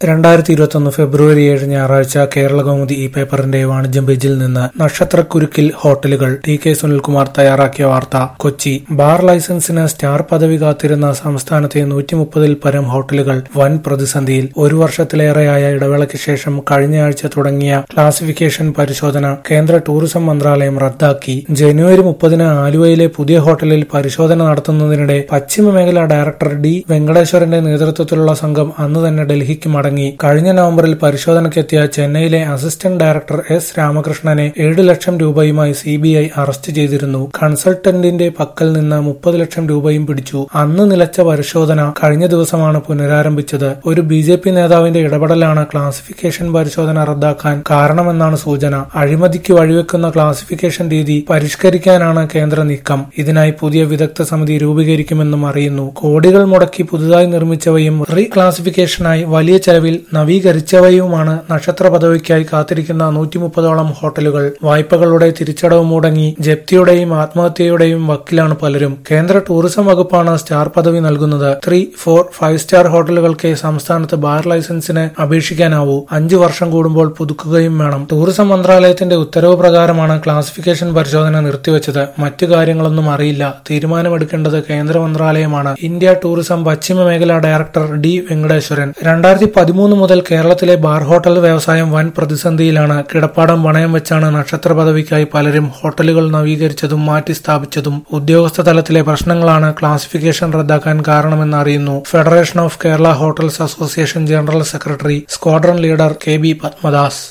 രണ്ടായിരത്തി ഇരുപത്തൊന്ന് ഫെബ്രുവരി ഏഴ് ഞായറാഴ്ച കേരളകൗമുദി ഈ പേപ്പറിന്റെ വാണിജ്യം പേജിൽ നിന്ന് നക്ഷത്രക്കുരുക്കിൽ ഹോട്ടലുകൾ ടി കെ സുനിൽകുമാർ തയ്യാറാക്കിയ വാർത്ത കൊച്ചി ബാർ ലൈസൻസിന് സ്റ്റാർ പദവി കാത്തിരുന്ന സംസ്ഥാനത്തെ നൂറ്റി മുപ്പതിൽ പരം ഹോട്ടലുകൾ വൻ പ്രതിസന്ധിയിൽ ഒരു വർഷത്തിലേറെയായ ഇടവേളയ്ക്ക് ശേഷം കഴിഞ്ഞയാഴ്ച തുടങ്ങിയ ക്ലാസിഫിക്കേഷൻ പരിശോധന കേന്ദ്ര ടൂറിസം മന്ത്രാലയം റദ്ദാക്കി ജനുവരി മുപ്പതിന് ആലുവയിലെ പുതിയ ഹോട്ടലിൽ പരിശോധന നടത്തുന്നതിനിടെ പശ്ചിമ മേഖല ഡയറക്ടർ ഡി വെങ്കടേശ്വരന്റെ നേതൃത്വത്തിലുള്ള സംഘം അന്ന് തന്നെ ഡൽഹിക്ക് മടങ്ങി കഴിഞ്ഞ നവംബറിൽ പരിശോധനയ്ക്കെത്തിയ ചെന്നൈയിലെ അസിസ്റ്റന്റ് ഡയറക്ടർ എസ് രാമകൃഷ്ണനെ ഏഴ് ലക്ഷം രൂപയുമായി സിബിഐ അറസ്റ്റ് ചെയ്തിരുന്നു കൺസൾട്ടന്റിന്റെ പക്കൽ നിന്ന് മുപ്പത് ലക്ഷം രൂപയും പിടിച്ചു അന്ന് നിലച്ച പരിശോധന കഴിഞ്ഞ ദിവസമാണ് പുനരാരംഭിച്ചത് ഒരു ബി ജെ പി നേതാവിന്റെ ഇടപെടലാണ് ക്ലാസിഫിക്കേഷൻ പരിശോധന റദ്ദാക്കാൻ കാരണമെന്നാണ് സൂചന അഴിമതിക്ക് വഴിവെക്കുന്ന ക്ലാസിഫിക്കേഷൻ രീതി പരിഷ്കരിക്കാനാണ് കേന്ദ്ര നീക്കം ഇതിനായി പുതിയ വിദഗ്ധ സമിതി രൂപീകരിക്കുമെന്നും അറിയുന്നു കോടികൾ മുടക്കി പുതുതായി നിർമ്മിച്ചവയും റീ ക്ലാസിഫിക്കേഷനായി വലിയ ചെലവിൽ നവീകരിച്ചവയുമാണ് നക്ഷത്ര പദവിക്കായി കാത്തിരിക്കുന്ന നൂറ്റി മുപ്പതോളം ഹോട്ടലുകൾ വായ്പകളുടെ തിരിച്ചടവ് മുടങ്ങി ജപ്തിയുടെയും ആത്മഹത്യയുടെയും വക്കിലാണ് പലരും കേന്ദ്ര ടൂറിസം വകുപ്പാണ് സ്റ്റാർ പദവി നൽകുന്നത് ത്രീ ഫോർ ഫൈവ് സ്റ്റാർ ഹോട്ടലുകൾക്ക് സംസ്ഥാനത്ത് ബാർ ലൈസൻസിന് അപേക്ഷിക്കാനാവൂ അഞ്ചു വർഷം കൂടുമ്പോൾ പുതുക്കുകയും വേണം ടൂറിസം മന്ത്രാലയത്തിന്റെ ഉത്തരവ് പ്രകാരമാണ് ക്ലാസിഫിക്കേഷൻ പരിശോധന നിർത്തിവച്ചത് മറ്റു കാര്യങ്ങളൊന്നും അറിയില്ല തീരുമാനമെടുക്കേണ്ടത് കേന്ദ്ര മന്ത്രാലയമാണ് ഇന്ത്യ ടൂറിസം പശ്ചിമ മേഖല ഡയറക്ടർ ഡി വെങ്കടേശ്വരൻ രണ്ടായിരത്തി പതിമൂന്ന് മുതൽ കേരളത്തിലെ ബാർ ഹോട്ടൽ വ്യവസായം വൻ പ്രതിസന്ധിയിലാണ് കിടപ്പാടം പണയം വെച്ചാണ് നക്ഷത്ര പദവിക്കായി പലരും ഹോട്ടലുകൾ നവീകരിച്ചതും മാറ്റി സ്ഥാപിച്ചതും ഉദ്യോഗസ്ഥ തലത്തിലെ പ്രശ്നങ്ങളാണ് ക്ലാസിഫിക്കേഷൻ റദ്ദാക്കാൻ കാരണമെന്ന് അറിയുന്നു federation of Kerala hotels association general secretary squadron leader K B Padmadas